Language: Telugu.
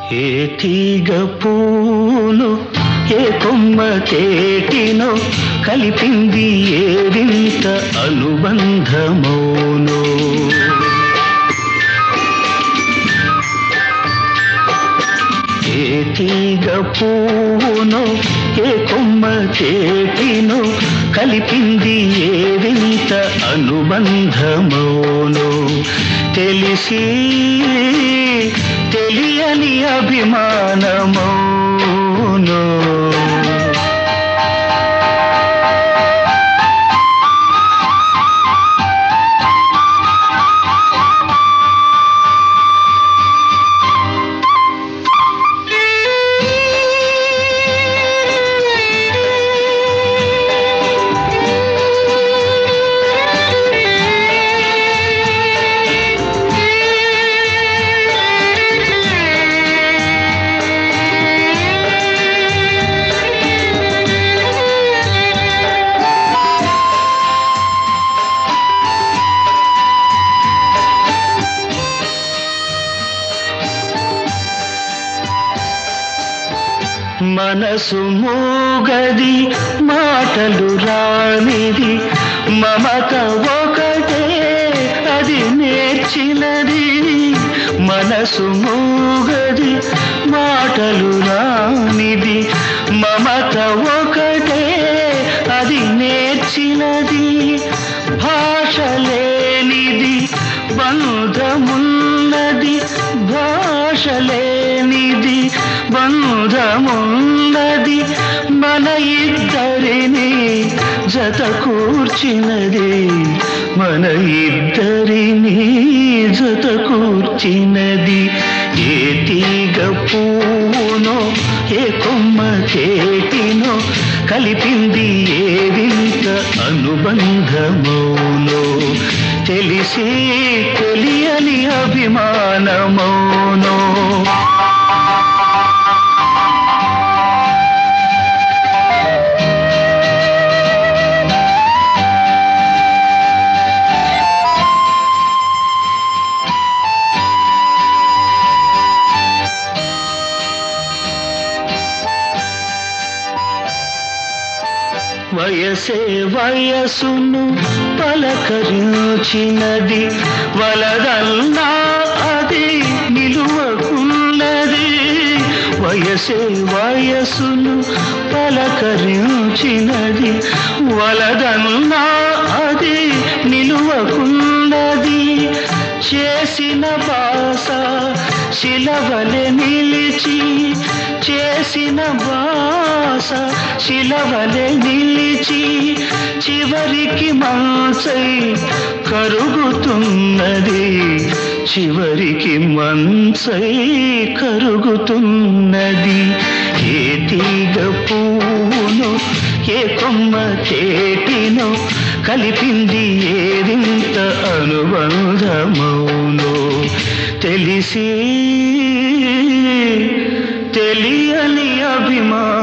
ఏ తీగ పూలు ఏ కొమ్మ కేటినో కలిపింది ఏ వింత అనుబంధమోనో ఏ తీగ పూవునో ఏ కొమ్మ చేటినో కలిపింది ఏ వింత అనుబంధమోనో తెలిసి తెలియని అభిమానమోనో మనసు మూగది మాటలు రానిది మమత ఒకటే అది నేర్చినది మనసు మూగది మాటలు రానిది మమత ఒకటే అది నేర్చినది భాష లేనిది బంధమున్నది భాష లేనిది బంధమున్నది మన ఇద్దరిని జత కూర్చినది మన ఇద్దరిని జత కూర్చినది ఏ తీగ పువ్వునో ఏ కొమ్మ చేటినో కలిపింది ఏ వింత అనుబంధమౌనో తెలిసి తెలియని అభిమానమౌనో వయసే వయసును పలకరించినది వలదల్నా అది నిలువకున్నది వయసే వయసును పలకరించినది వలదల్నా అది నిలువకున్నది చేసిన బాస శిలవలె నిలిచి చేసిన బాస శిలవలె నిలిచి చివరికి మంచై కరుగుతున్నది చివరికి మంచై కరుగుతున్నది ఏ తీగ పువ్వును ఏ కొమ్మ చేటినో కలిపింది ఏదింత అనుబంధమౌనో తెలిసి తెలియని అభిమానం